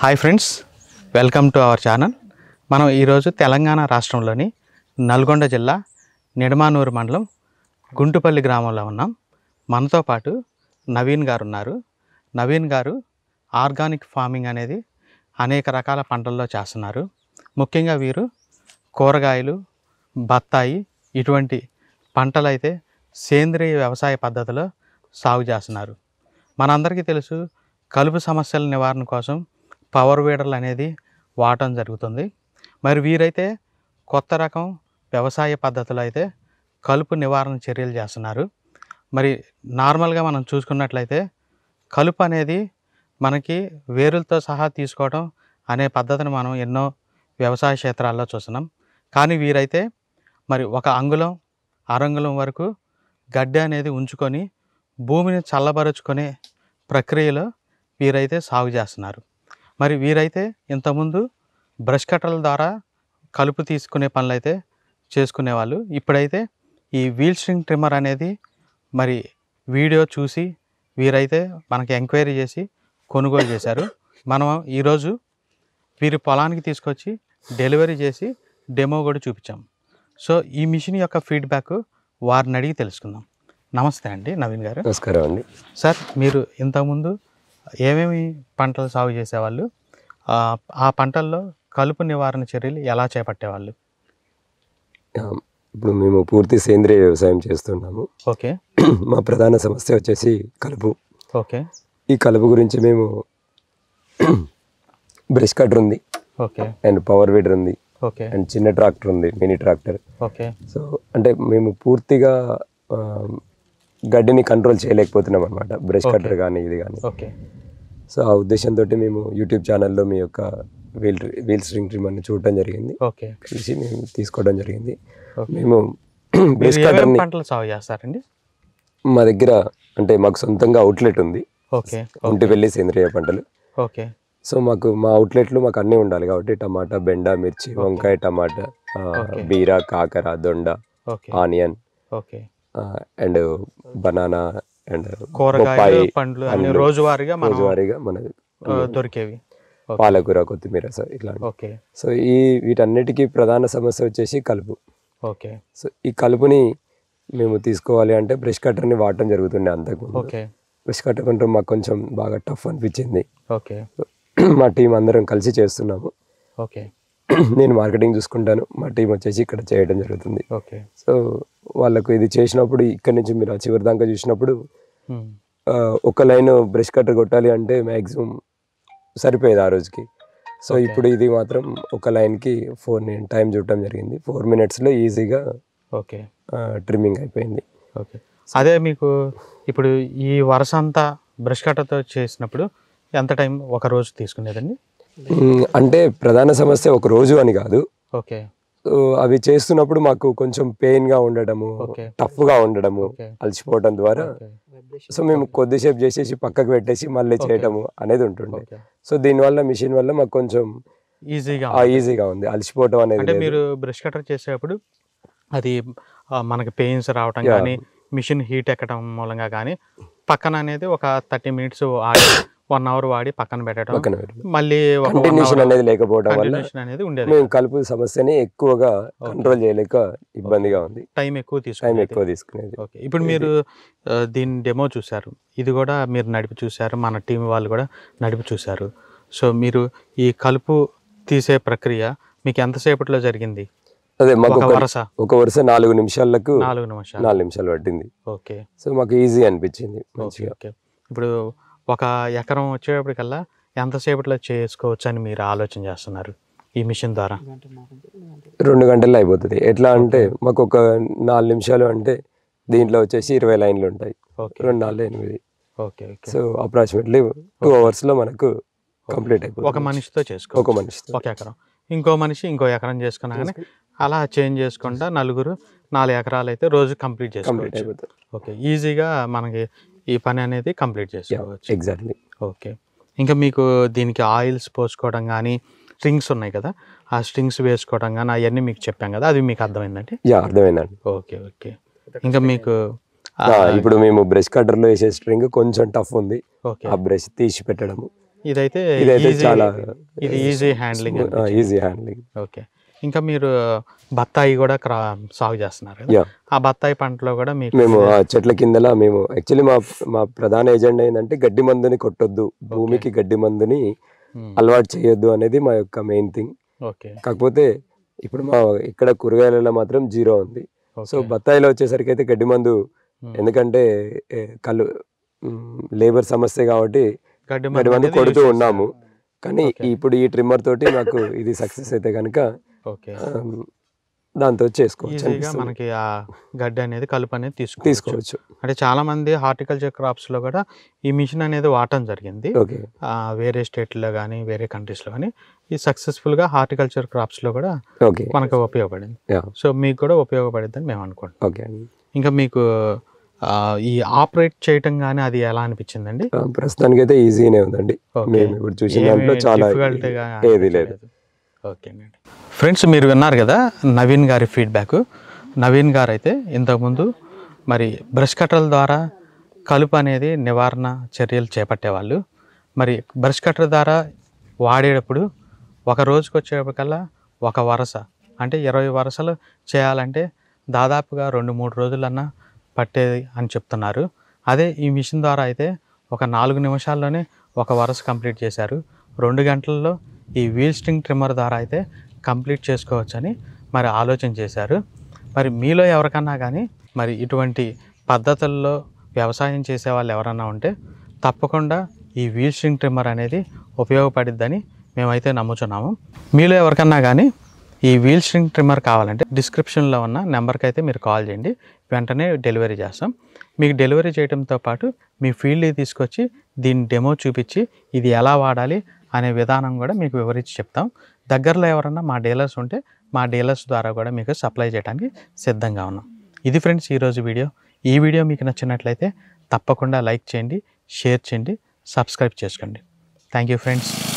Hi friends welcome to our channel మనం ఈరోజు తెలంగాణ రాష్ట్రంలోని నల్గొండ జిల్లా నిడమానూరు మండలం గుంటుపల్లి గ్రామంలో ఉన్నాం మనతో పాటు నవీన్ గారు ఉన్నారు నవీన్ గారు ఆర్గానిక్ ఫార్మింగ్ అనేది అనేక రకాల పంటల్లో చేస్తున్నారు ముఖ్యంగా వీరు కూరగాయలు బత్తాయి ఇటువంటి పంటలు అయితే సేంద్రియ వ్యవసాయ పద్ధతిలో సాగు చేస్తున్నారు మనందరికీ తెలుసు కలుపు సమస్యల నివారణ కోసం పవర్ వీడర్లు అనేది వాడటం జరుగుతుంది మరి వీరైతే కొత్త రకం వ్యవసాయ పద్ధతిలో అయితే కలుపు నివారణ చర్యలు చేస్తున్నారు మరి నార్మల్గా మనం చూసుకున్నట్లయితే కలుపు అనేది మనకి వేరులతో సహా తీసుకోవడం అనే పద్ధతిని మనం ఎన్నో వ్యవసాయ క్షేత్రాల్లో చూస్తున్నాం కానీ వీరైతే మరి ఒక అంగుళం అరంగుళం వరకు గడ్డి అనేది ఉంచుకొని భూమిని చల్లబరుచుకునే ప్రక్రియలో వీరైతే సాగు చేస్తున్నారు మరి వీరైతే ఇంతకుముందు బ్రష్ కట్టర్ల ద్వారా కలుపు తీసుకునే పనులు అయితే చేసుకునేవాళ్ళు ఇప్పుడైతే ఈ వీల్ స్ట్రింగ్ ట్రిమ్మర్ అనేది మరి వీడియో చూసి వీరైతే మనకి ఎంక్వైరీ చేసి కొనుగోలు చేశారు మనం ఈరోజు వీరి పొలానికి తీసుకొచ్చి డెలివరీ చేసి డెమో కూడా చూపించాం సో ఈ మిషన్ యొక్క ఫీడ్బ్యాక్ వారిని అడిగి తెలుసుకుందాం నమస్తే అండి నవీన్ గారు నమస్కారం అండి సార్ మీరు ఇంతకుముందు ఏమేమి పంటలు సాగు చేసేవాళ్ళు ఆ, ఆ పంటల్లో కలుపు నివారణ చర్యలు ఎలా చేపట్టేవాళ్ళు ఆ, ఇప్పుడు మేము పూర్తి సేంద్రియ వ్యవసాయం చేస్తున్నాము ఓకే మా ప్రధాన సమస్య వచ్చేసి కలుపు ఓకే ఈ కలుపు గురించి మేము బ్రష్ కటర్ ఉంది ఓకే అండ్ పవర్ వీడర్ ఉంది ఓకే అండ్ చిన్న ట్రాక్టర్ ఉంది మినీ ట్రాక్టర్ ఓకే సో అంటే మేము పూర్తిగా ఆ, గడ్డిని కంట్రోల్ చేయలేకపోతున్నాం అనమాట బ్రష్ కటర్ కానీ ఇది కానీ ఓకే సో ఆ ఉద్దేశంతో మేము యూట్యూబ్ ఛానల్లో మీ యొక్క వీల్ వీల్ స్ట్రింగ్ ట్రిమ్మర్ని చూడటం జరిగింది ఓకే కలిసి మేము తీసుకోవడం జరిగింది ఓకే. మేము మీరు బ్రష్ ఏమేమి కటర్ని పంటలు సాగు చేస్తారండి మా దగ్గర అంటే మాకు సొంతంగా అవుట్లెట్ ఉంది ఓకే ఒంటిపల్లి సేంద్రియ పంటలు ఓకే సో మాకు మా అవుట్లెట్లు మాకు అన్నీ ఉండాలి కాబట్టి టమాటా బెండ మిర్చి వంకాయ టమాటా ఆ, Okay. బీర కాకర దొండ okay onion okay and banana and కూరగాయలు పండ్లు అన్ని పండ్లు, రోజువారీగా మనం రోజువారీగా మన ఆ, దొరికేవి ఓకే. పాలకూర కొత్తిమీర సో ఇట్లాంటి ఓకే సో ఈ వీటన్నిటికీ ప్రధాన సమస్య వచ్చేసి కలుపు ఓకే సో ఈ కలుపుని మేము తీసుకోవాలి అంటే బ్రష్ కట్టర్ని వాడటం జరుగుతుండే అంతకుముందు ఓకే బ్రష్ కట్టర్ కొంచెం మాకు కొంచెం బాగా టఫ్ అనిపించింది ఓకే మా టీం అందరం కలిసి చేస్తున్నాము ఓకే నేను మార్కెటింగ్ చూసుకుంటాను మా టీం వచ్చేసి ఇక్కడ చేయడం జరుగుతుంది ఓకే సో వాళ్ళకు ఇది చేసినప్పుడు ఇక్కడ నుంచి మీరు ఆ చివరి దాకా చూసినప్పుడు ఉమ్. ఆ, ఒక లైన్ బ్రష్ కట్టర్ కొట్టాలి అంటే మ్యాక్సిమం సరిపోయేది ఆ రోజుకి సో ఇప్పుడు ఇది మాత్రం ఒక లైన్కి ఫోర్ నేను టైం చూడటం జరిగింది ఫోర్ మినిట్స్లో ఈజీగా ఓకే ట్రిమ్మింగ్ అయిపోయింది ఓకే అదే మీకు ఇప్పుడు ఈ వరుస అంతా బ్రష్ కట్టర్తో చేసినప్పుడు ఎంత టైం ఒక రోజు తీసుకునేదండి మ్, అంటే ప్రధాన సమస్య ఒక రోజు అని కాదు ఓకే సో అవి చేస్తున్నప్పుడు మాకు కొంచెం పెయిన్గా ఉండడము ఓకే టఫ్గా ఉండడము ఓకే అలసిపోవడం ద్వారా ఓకే సో మేము కొద్దిసేపు చేసేసి పక్కకు పెట్టేసి మళ్ళీ చేయటము అనేది ఉంటుండే ఓకే సో దీనివల్ల మిషన్ వల్ల మాకు కొంచెం ఈజీగా ఆ ఈజీగా ఉంది అలసిపోవటం అనేది అంటే లేదు. మీరు బ్రష్ కటర్ చేసేటప్పుడు అది ఆ, మనకి పెయిన్స్ రావటం Yeah. కానీ మిషన్ హీట్ ఎక్కడం మూలంగా కానీ పక్కన అనేది ఒక థర్టీ మినిట్స్ ఆడి వన్ అవర్ వాడి పక్కన పెట్టడం పక్కన పెట్టు. మళ్ళీ ఒక one కంటిన్యూషన్ hour అనేది లేకపోవడం వల్ల continuation అనేది ఉండేది మేము కలుపు సమస్యని ఎక్కువగా కంట్రోల్ చేయలేక ఇబ్బందిగా ఉంది టైం ఎక్కువ టైం తీసుకునేది ఎక్కువ తీసుకునేది ఓకే ఇప్పుడు మీరు ఆ, దీని డెమో చూశారు ఇది కూడా మీరు నడిపి చూశారు మన టీం వాళ్ళు కూడా నడిపి చూశారు సో మీరు ఈ కలుపు తీసే ప్రక్రియ మీకు ఎంతసేపట్లో జరిగింది అదే మాకు ఒక ఒక- వరస ఒక వరుస నాలుగు నిమిషాలకు నాలుగు నిమిషాలు నాలుగు నిమిషాలు పట్టింది ఓకే సో మాకు ఈజీ అనిపించింది ఓకే మంచిగా ఓకే ఇప్పుడు ఒక ఎకరం వచ్చేటప్పటికల్లా ఎంతసేపట్లో చేసుకోవచ్చు అని మీరు ఆలోచన చేస్తున్నారు ఈ మిషన్ ద్వారా రెండు గంటల్లో అయిపోతుంది ఎట్లా అంటే మాకు ఒక నాలుగు నిమిషాలు అంటే దీంట్లో వచ్చేసి ఇరవై లైన్లు ఉంటాయి ఓకే రెండు నాలుగు ఎనిమిది okay okay so approximately two అవర్స్లో మనకు కంప్లీట్ అయిపోతుంది ఒక మనిషితో చేసుకో ఒక మనిషి ఒక ఎకరం ఇంకో మనిషి ఇంకో ఎకరం చేసుకున్నా కానీ అలా చేంజ్ చేసుకుంటా నలుగురు నాలుగు ఎకరాలు అయితే రోజు కంప్లీట్ కంప్లీట్ చేసుకోవచ్చు అయిపోతుంది ఓకే ఈజీగా మనకి ఈ పని అనేది కంప్లీట్ చేసుకోవచ్చు ఎగ్జాక్ట్లీ ఓకే ఇంకా మీకు దీనికి ఆయిల్స్ పోసుకోవడం కానీ స్ట్రింగ్స్ ఉన్నాయి కదా ఆ స్ట్రింగ్స్ వేసుకోవడం కానీ అవన్నీ మీకు చెప్పాం కదా అది మీకు అర్థమైందండి యా అర్థమైందండి ఓకే ఓకే ఇంకా మీకు ఆ, ఇప్పుడు మేము బ్రష్ కట్టర్లో వేసే స్ట్రింగ్ కొంచెం టఫ్ ఉంది ఓకే ఆ బ్రష్ తీసి పెట్టడము ఇదైతే ఇదైతే easy- చాలా ఇది easy handling easy handling okay ఇంకా మీరు బత్తాయి కూడా క్రా సాగు చేస్తున్నారు కదా యా ఆ బత్తాయి పంటలో కూడా మీకు మేము ఆ చెట్ల కిందల మేము యాక్చువల్లీ మా మా ప్రధాన ఎజెండా ఏంటంటే గడ్డి మందుని కొట్టొద్దు భూమికి గడ్డి మందుని మ్మ్. అలవాటు చేయొద్దు అనేది మా యొక్క మెయిన్ థింగ్ ఓకే కాకపోతే ఇప్పుడు మా ఇక్కడ కూరగాయలలో మాత్రం జీరో ఉంది సో ఓకే. బత్తాయిలో వచ్చేసరికి అయితే గడ్డి మందు మ్మ్. ఎందుకంటే ఏ, కళ్ళు లేబర్ సమస్య కాబట్టి గడ్డి గడ్డి మందు మందు అనేది కొడుతూ use ఉన్నాము కానీ Okay. ఇప్పుడు ఈ ట్రిమ్మర్ తోటి నాకు ఇది సక్సెస్ అయితే కనుక చేస్తారు. ఓకే దాంతో చేసుకోవచ్చు ఈజీగా అనిపిస్తుంది. మనకి ఆ గడ్డి అనేది కలుపు అనేది తీసుకోవచ్చు తీసుకోవచ్చు అంటే చాలా మంది హార్టికల్చర్ క్రాప్స్ లో కూడా ఈ మిషన్ అనేది వాడటం జరిగింది ఓకే ఆ, వేరే స్టేట్లో కానీ వేరే కంట్రీస్లో కానీ ఈ సక్సెస్ఫుల్గా హార్టికల్చర్ క్రాప్స్లో కూడా ఓకే మనకు ఉపయోగపడింది యా సో మీకు కూడా ఉపయోగపడిద్దని మేము అనుకుంటాం ఓకే అండి ఇంకా మీకు ఆ, ఈ ఆపరేట్ చేయటం కానీ అది ఎలా అనిపించిందండి ఆ, ప్రస్తుతానికైతే ఈజీనే ఉందండి ఓకే. మేము ఇప్పుడు చూసిన ఏమీ దాంట్లో చాలా difficultyగా ఏది లేదు ఓకేనండి ఫ్రెండ్స్ మీరు విన్నారు కదా నవీన్ గారి ఫీడ్బ్యాక్ నవీన్ గారు అయితే ఇంతకుముందు మరి బ్రష్ కట్టర్ల ద్వారా కలుపు అనేది నివారణ చర్యలు చేపట్టేవాళ్ళు మరి బ్రష్ కట్టర్ ద్వారా వాడేటప్పుడు ఒక రోజుకి వచ్చేటప్పటికల్లా ఒక వరస అంటే ఇరవై వరసలు చేయాలంటే దాదాపుగా రెండు మూడు రోజులన్నా పట్టేది అని చెప్తున్నారు అదే ఈ మిషన్ ద్వారా అయితే ఒక నాలుగు నిమిషాల్లోనే ఒక వరస కంప్లీట్ చేశారు రెండు గంటల్లో ఈ వీల్ స్ట్రింగ్ ట్రిమ్మర్ ద్వారా అయితే కంప్లీట్ చేసుకోవచ్చని మరి ఆలోచన చేశారు మరి మీలో ఎవరికన్నా కానీ మరి ఇటువంటి పద్ధతుల్లో వ్యవసాయం చేసే వాళ్ళు ఎవరన్నా ఉంటే తప్పకుండా ఈ వీల్ స్ట్రింగ్ ట్రిమ్మర్ అనేది ఉపయోగపడిద్దని మేమైతే నమ్ముచున్నాము మీలో ఎవరికన్నా కానీ ఈ వీల్ స్ట్రింగ్ ట్రిమ్మర్ కావాలంటే డిస్క్రిప్షన్లో ఉన్న నెంబర్కి అయితే మీరు కాల్ చేయండి వెంటనే డెలివరీ చేస్తాం మీకు డెలివరీ చేయడంతో పాటు మీ ఫీల్డ్కి తీసుకొచ్చి దీని డెమో చూపించి ఇది ఎలా వాడాలి అనే విధానం కూడా మీకు వివరించి చెప్తాం దగ్గరలో ఎవరన్నా మా డీలర్స్ ఉంటే మా డీలర్స్ ద్వారా కూడా మీకు సప్లై చేయడానికి సిద్ధంగా ఉన్నాం ఇది ఫ్రెండ్స్ ఈరోజు వీడియో ఈ వీడియో మీకు నచ్చినట్లయితే తప్పకుండా లైక్ చేయండి షేర్ చేయండి సబ్స్క్రైబ్ చేసుకోండి థ్యాంక్ యూ ఫ్రెండ్స్